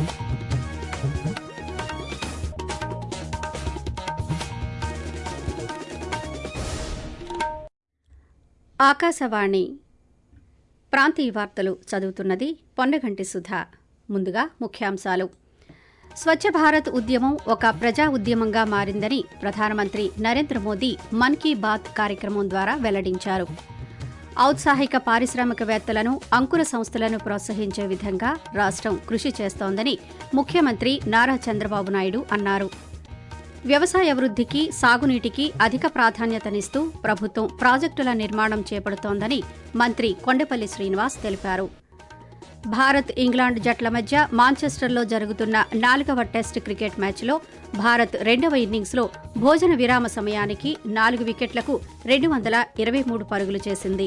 ఆకాశవాణి ప్రాంతీయ వార్తలు చదువుతున్నది పొన్నగంటి సుధా ముందుగా ముఖ్యాంశాలు స్వచ్ఛ భారత్ ఉద్యమం ఒక ప్రజా ఉద్యమంగా మారిందని ప్రధానమంత్రి నరేంద్ర మోదీ మన్ కీ బాత్ కార్యక్రమం ద్వారా వెల్లడించారు ఔత్సాహిక పారిశ్రామికవేత్తలను అంకుర సంస్థలను ప్రోత్సహించే విధంగా రాష్టం కృషి చేస్తోందని ముఖ్యమంత్రి నారా చంద్రబాబు నాయుడు అన్నారు వ్యవసాయ వృద్ధికి సాగునీటికి అధిక ప్రాధాన్యతనిస్తూ ప్రభుత్వం ప్రాజెక్టుల నిర్మాణం చేపడుతోందని మంత్రి కొండపల్లి శ్రీనివాస్ తెలిపారు భారత్ ఇంగ్లాండ్ జట్ల మధ్య మాంచెస్టర్లో జరుగుతున్న నాలుగవ టెస్ట్ క్రికెట్ మ్యాచ్లో భారత్ రెండవ ఇన్నింగ్స్లో భోజన విరామ సమయానికి నాలుగు వికెట్లకు రెండు వందల ఇరవై మూడు పరుగులు చేసింది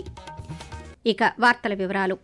ఇక వార్తల వివరాలు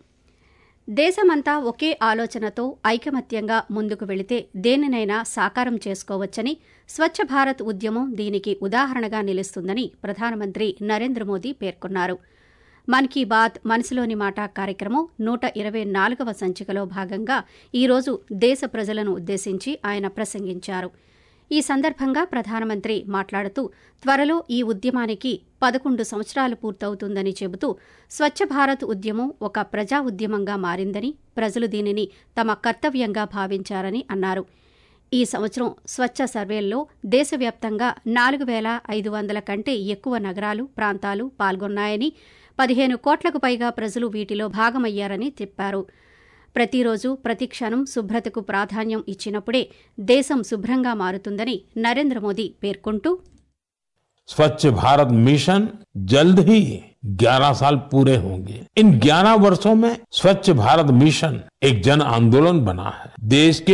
దేశమంతా ఒకే ఆలోచనతో ఐకమత్యంగా ముందుకు వెళితే దేనినైనా సాకారం చేసుకోవచ్చని స్వచ్ఛ భారత్ ఉద్యమం దీనికి ఉదాహరణగా నిలుస్తుందని ప్రధానమంత్రి నరేంద్ర మోదీ పేర్కొన్నారు మన్ కీ బాత్ మనసులోని మాట కార్యక్రమం నూట ఇరవై నాలుగవ సంచికలో భాగంగా ఈరోజు దేశ ప్రజలను ఉద్దేశించి ఆయన ప్రసంగించారు ఈ సందర్భంగా ప్రధానమంత్రి మాట్లాడుతూ త్వరలో ఈ ఉద్యమానికి పదకొండు సంవత్సరాలు పూర్తవుతుందని చెబుతూ స్వచ్ఛ భారత్ ఉద్యమం ఒక ప్రజా ఉద్యమంగా మారిందని ప్రజలు దీనిని తమ కర్తవ్యంగా భావించారని అన్నారు ఈ సంవత్సరం స్వచ్ఛ సర్వేల్లో దేశవ్యాప్తంగా నాలుగు వేల ఐదు వందల కంటే ఎక్కువ నగరాలు ప్రాంతాలు పాల్గొన్నాయని పదిహేను కోట్లకు పైగా ప్రజలు వీటిలో భాగమయ్యారని చెప్పారు ప్రతిరోజు ప్రతి క్షణం శుభ్రతకు ప్రాధాన్యం ఇచ్చినప్పుడే దేశం శుభ్రంగా మారుతుందని నరేంద్ర మోదీ పేర్కొంటూ स्वच्छ भारत मिशन जल्द ही 11 साल पूरे होंगे इन 11 वर्षों में स्वच्छ भारत मिशन एक जन आंदोलन बना है देश के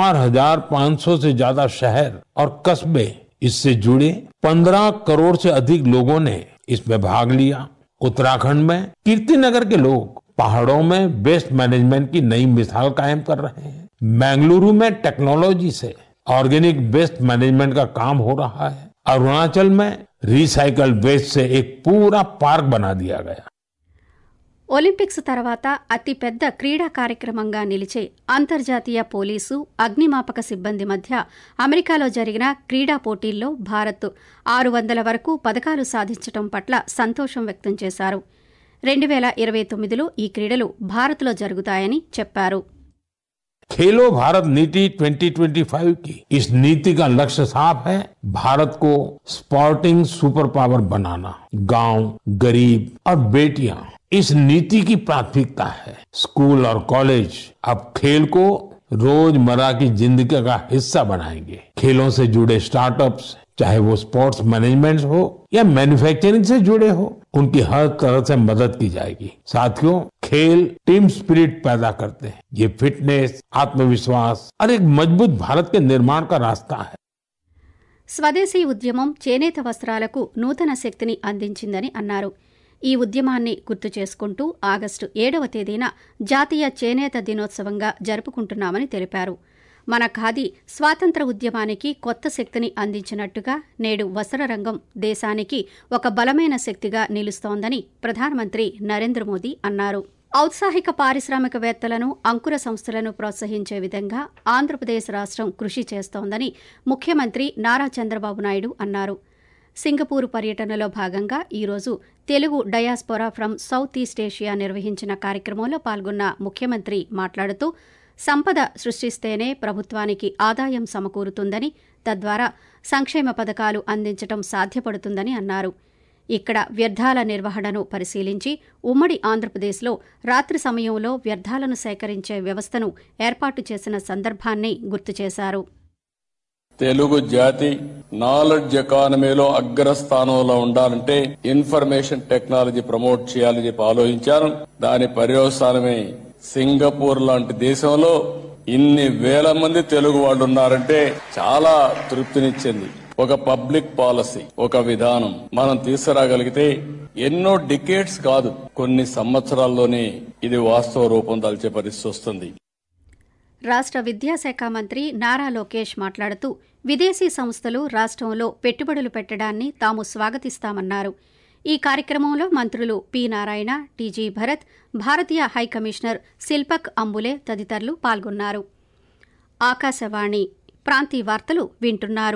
4,500 से ज्यादा शहर और कस्बे इससे जुड़े 15 करोड़ से अधिक लोगों ने इसमें भाग लिया उत्तराखंड में कीर्तिनगर के लोग पहाड़ों में वेस्ट मैनेजमेंट की नई मिसाल कायम कर रहे हैं बेंगलुरु में टेक्नोलॉजी से ऑर्गेनिक वेस्ट मैनेजमेंट का काम हो रहा है अरुणाचल में रिसाइकल वेस्ट से एक पूरा पार्क बना दिया गया ఒలింపిక్స్ తర్వాత అతిపెద్ద క్రీడా కార్యక్రమంగా నిలిచే అంతర్జాతీయ పోలీసు అగ్నిమాపక సిబ్బంది మధ్య అమెరికాలో జరిగిన క్రీడా పోటీల్లో భారత్ ఆరు వందల వరకు పథకాలు సాధించడం పట్ల సంతోషం వ్యక్తం చేశారు రెండు వేల ఇరవై తొమ్మిదిలో ఈ క్రీడలు భారత్లో జరుగుతాయని చెప్పారు खेलो भारत नीति 2025 की इस नीति का लक्ष्य साफ है भारत को स्पोर्टिंग सुपर पावर बनाना गांव गरीब और बेटियां इस नीति की प्राथमिकता है स्कूल और कॉलेज अब खेल को रोजमर्रा की जिंदगी का हिस्सा बनाएंगे खेलों से जुड़े स्टार्टअप्स चाहे वो स्पोर्ट्स मैनेजमेंट हो या मैन्युफैक्चरिंग से जुड़े हो उनकी हर तरह से मदद की जाएगी साथियों खेल टीम स्पिरिट पैदा करते हैं ये फिटनेस आत्मविश्वास और एक मजबूत भारत के निर्माण का रास्ता है స్వదేశీ ఉద్యమం చేనేత వస్త్రాలకు నూతన శక్తిని అందించిందని అన్నారు ఈ ఉద్యమాన్ని గుర్తు చేసుకుంటూ ఆగస్టు ఏడవ తేదీన జాతీయ చేనేత దినోత్సవంగా జరుపుకుంటున్నామని తెలిపారు మన ఖాదీ స్వాతంత్ర ఉద్యమానికి కొత్త శక్తిని అందించినట్టుగా నేడు వస్త్ర రంగం దేశానికి ఒక బలమైన శక్తిగా నిలుస్తోందని ప్రధానమంత్రి నరేంద్ర మోదీ అన్నారు ఔత్సాహిక పారిశ్రామికవేత్తలను అంకుర సంస్థలను ప్రోత్సహించే విధంగా ఆంధ్రప్రదేశ్ రాష్ట్రం కృషి చేస్తోందని ముఖ్యమంత్రి నారా చంద్రబాబు నాయుడు అన్నారు సింగపూర్ పర్యటనలో భాగంగా ఈరోజు Telugu diaspora from South East Asia నిర్వహించిన కార్యక్రమంలో పాల్గొన్న ముఖ్యమంత్రి మాట్లాడుతూ సంపద సృష్టిస్తేనే ప్రభుత్వానికి ఆదాయం సమకూరుతుందని తద్వారా సంక్షేమ పథకాలు అందించడం సాధ్యపడుతుందని అన్నారు ఇక్కడ వ్యర్థాల నిర్వహణను పరిశీలించి ఉమ్మడి ఆంధ్రప్రదేశ్లో రాత్రి సమయంలో వ్యర్థాలను సేకరించే వ్యవస్థను ఏర్పాటు చేసిన సందర్భాన్ని గుర్తు చేశారు తెలుగు జాతి నాలెడ్జ్ ఎకానమీలో అగ్రస్థానంలో ఉండాలంటే ఇన్ఫర్మేషన్ టెక్నాలజీ ప్రమోట్ చేయాలని చెప్పి ఆలోచించాను దాని పర్యవసానమే సింగపూర్ లాంటి దేశంలో ఇన్ని వేల మంది తెలుగు వాళ్ళు ఉన్నారంటే చాలా తృప్తినిచ్చింది ఒక పబ్లిక్ పాలసీ ఒక విధానం మనం తీసుకురాగలిగితే ఎన్నో డికేట్స్ కాదు కొన్ని సంవత్సరాల్లోనే ఇది వాస్తవ రూపం దాల్చే పరిస్థితి వస్తుంది రాష్ట్ర విద్యాశాఖ మంత్రి నారా లోకేష్ మాట్లాడుతూ విదేశీ సంస్థలు రాష్ట్రంలో పెట్టుబడులు పెట్టడాన్ని తాము స్వాగతిస్తామన్నారు ఈ కార్యక్రమంలో మంత్రులు పి నారాయణ టీజీ భరత్ భారతీయ హైకమిషనర్ శిల్పక్ అంబులే తదితరులు పాల్గొన్నారు ఆకాశవాణి ప్రాంతీయ వార్తలు వింటున్నారు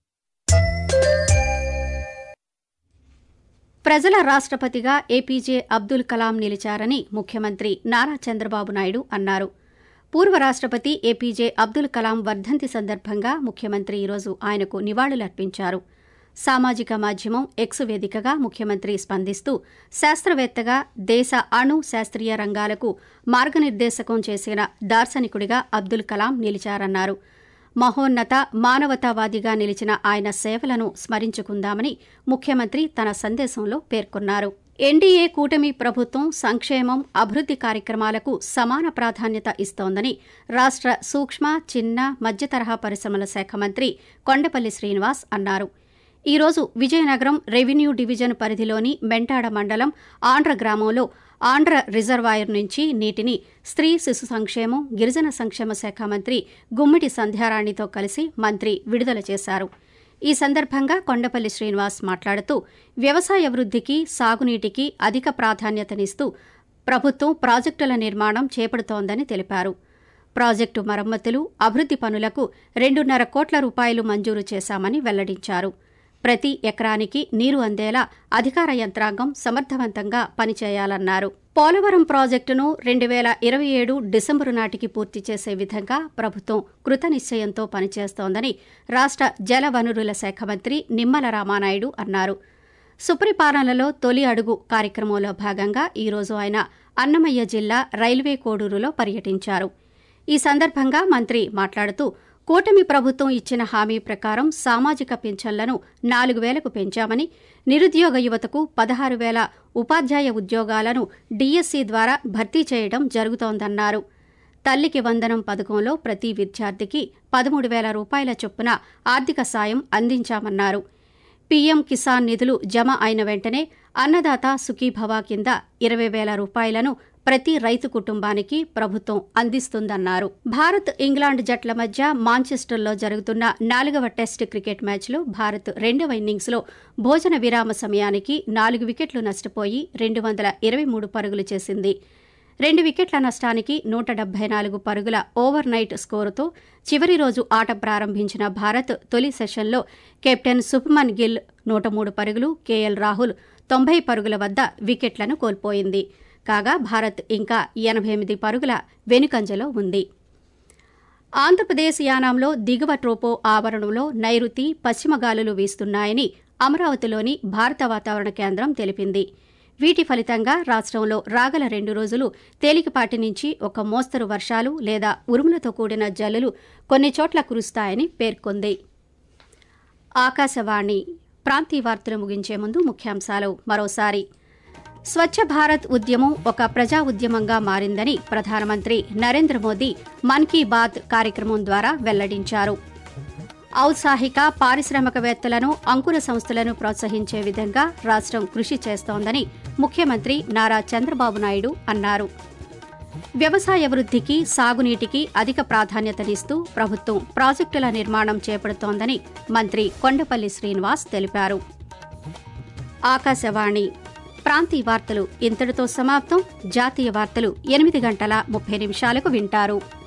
ప్రజల రాష్ట్రపతిగా ఏపీజే అబ్దుల్ కలాం నిలిచారని ముఖ్యమంత్రి నారా చంద్రబాబు నాయుడు అన్నారు పూర్వ రాష్ట్రపతి ఏపీజే అబ్దుల్ కలాం వర్ధంతి సందర్భంగా ముఖ్యమంత్రి ఈరోజు ఆయనకు నివాళులర్పించారు సామాజిక మాధ్యమం ఎక్స్ వేదికగా ముఖ్యమంత్రి స్పందిస్తూ శాస్త్రవేత్తగా దేశ అణు శాస్త్రీయ రంగాలకు మార్గనిర్దేశకం చేసిన దార్శనికుడిగా అబ్దుల్ కలాం నిలిచారన్నారు మహోన్నత మానవతావాదిగా నిలిచిన ఆయన సేవలను స్మరించుకుందామని ముఖ్యమంత్రి తన సందేశంలో పేర్కొన్నారు ఎన్డీఏ కూటమి ప్రభుత్వం సంక్షేమం అభివృద్ది కార్యక్రమాలకు సమాన ప్రాధాన్యత ఇస్తోందని రాష్ట్ర సూక్ష్మ చిన్న మధ్యతరహా పరిశ్రమల శాఖ మంత్రి కొండపల్లి శ్రీనివాస్ అన్నారు ఈ రోజు విజయనగరం రెవెన్యూ డివిజన్ పరిధిలోని మెంటాడ మండలం ఆంధ్ర గ్రామంలో ఆంధ్ర రిజర్వాయర్ నుంచి నీటిని స్త్రీ శిశు సంక్షేమం గిరిజన సంక్షేమ శాఖ మంత్రి గుమ్మిడి సంధ్యారాణితో కలిసి మంత్రి విడుదల చేశారు ఈ సందర్భంగా కొండపల్లి శ్రీనివాస్ మాట్లాడుతూ వ్యవసాయ వృద్దికి సాగునీటికి అధిక ప్రాధాన్యతనిస్తూ ప్రభుత్వం ప్రాజెక్టుల నిర్మాణం చేపడుతోందని తెలిపారు ప్రాజెక్టు మరమ్మతులు అభివృద్ది పనులకు రెండున్నర కోట్ల రూపాయలు మంజూరు చేశామని వెల్లడించారు ప్రతి ఎకరానికి నీరు అందేలా అధికార యంత్రాంగం సమర్థవంతంగా పనిచేయాలన్నారు పోలవరం ప్రాజెక్టును రెండు వేల ఇరవై ఏడు డిసెంబరు నాటికి పూర్తి చేసే విధంగా ప్రభుత్వం కృతనిశ్చయంతో పనిచేస్తోందని రాష్ట్ర జలవనరుల శాఖ మంత్రి నిమ్మల రామానాయుడు అన్నారు సుపరిపాలనలో తొలి అడుగు కార్యక్రమంలో భాగంగా ఈరోజు ఆయన అన్నమయ్య జిల్లా రైల్వే కోడూరులో పర్యటించారు ఈ సందర్భంగా మంత్రి మాట్లాడుతూ కూటమి ప్రభుత్వం ఇచ్చిన హామీ ప్రకారం సామాజిక పింఛన్లను నాలుగు వేలకు పెంచామని నిరుద్యోగ యువతకు పదహారు వేల ఉపాధ్యాయ ఉద్యోగాలను డీఎస్సీ ద్వారా భర్తీ చేయడం జరుగుతోందన్నారు తల్లికి వందనం పథకంలో ప్రతి విద్యార్థికి పదమూడు వేల రూపాయల చొప్పున ఆర్థిక సాయం అందించామన్నారు పీఎం కిసాన్ నిధులు జమ అయిన వెంటనే అన్నదాత సుఖీభవ కింద ఇరవై వేల రూపాయలను ప్రతి రైతు కుటుంబానికి ప్రభుత్వం అందిస్తుందన్నారు భారత్ ఇంగ్లాండ్ జట్ల మధ్య మాంచెస్టర్లో జరుగుతున్న నాలుగవ టెస్ట్ క్రికెట్ మ్యాచ్లో భారత్ రెండవ ఇన్నింగ్స్లో భోజన విరామ సమయానికి నాలుగు వికెట్లు నష్టపోయి రెండు వందల ఇరవై మూడు పరుగులు చేసింది రెండు వికెట్ల నష్టానికి నూట డెబ్బై నాలుగు పరుగుల ఓవర్ నైట్ స్కోరుతో చివరి రోజు ఆట ప్రారంభించిన భారత్ తొలి సెషన్లో కెప్టెన్ సుభ్మన్ గిల్ నూట మూడు పరుగులు కేఎల్ రాహుల్ తొంభై పరుగుల వద్ద వికెట్లను కోల్పోయింది కాగా భారత్ ఇంకా ఎనభై ఎనిమిది పరుగుల వెనుకంజలో ఉంది ఆంధ్రప్రదేశ్ యానాంలో దిగువ ట్రోపో ఆవరణంలో నైరుతి పశ్చిమ గాలులు వీస్తున్నాయని అమరావతిలోని భారత వాతావరణ కేంద్రం తెలిపింది వీటి ఫలితంగా రాష్ట్రంలో రాగల రెండు రోజులు తేలికపాటి నుంచి ఒక మోస్తరు వర్షాలు లేదా ఉరుములతో కూడిన జల్లులు కొన్ని చోట్ల కురుస్తాయని పేర్కొంది ఆకాశవాణి ప్రాంతీయ వార్తలు ముగించే ముందు ముఖ్యాంశాలు మరోసారి స్వచ్ఛ భారత్ ఉద్యమం ఒక ప్రజా ఉద్యమంగా మారిందని ప్రధానమంత్రి నరేంద్ర మోదీ మన్ కీ బాత్ కార్యక్రమం ద్వారా వెల్లడించారు ఔత్సాహిక పారిశ్రామికవేత్తలను అంకుర సంస్థలను ప్రోత్సహించే విధంగా రాష్ట్రం కృషి చేస్తోందని ముఖ్యమంత్రి నారా చంద్రబాబు నాయుడు అన్నారు వ్యవసాయ వృద్దికి సాగునీటికి అధిక ప్రాధాన్యతనిస్తూ ప్రభుత్వం ప్రాజెక్టుల నిర్మాణం చేపడుతోందని మంత్రి కొండపల్లి శ్రీనివాస్ తెలిపారు ఆకాశవాణి ప్రాంతీయ వార్తలు ఇంతటితో సమాప్తం జాతీయ వార్తలు ఎనిమిది గంటల ముప్పై నిమిషాలకు వింటారు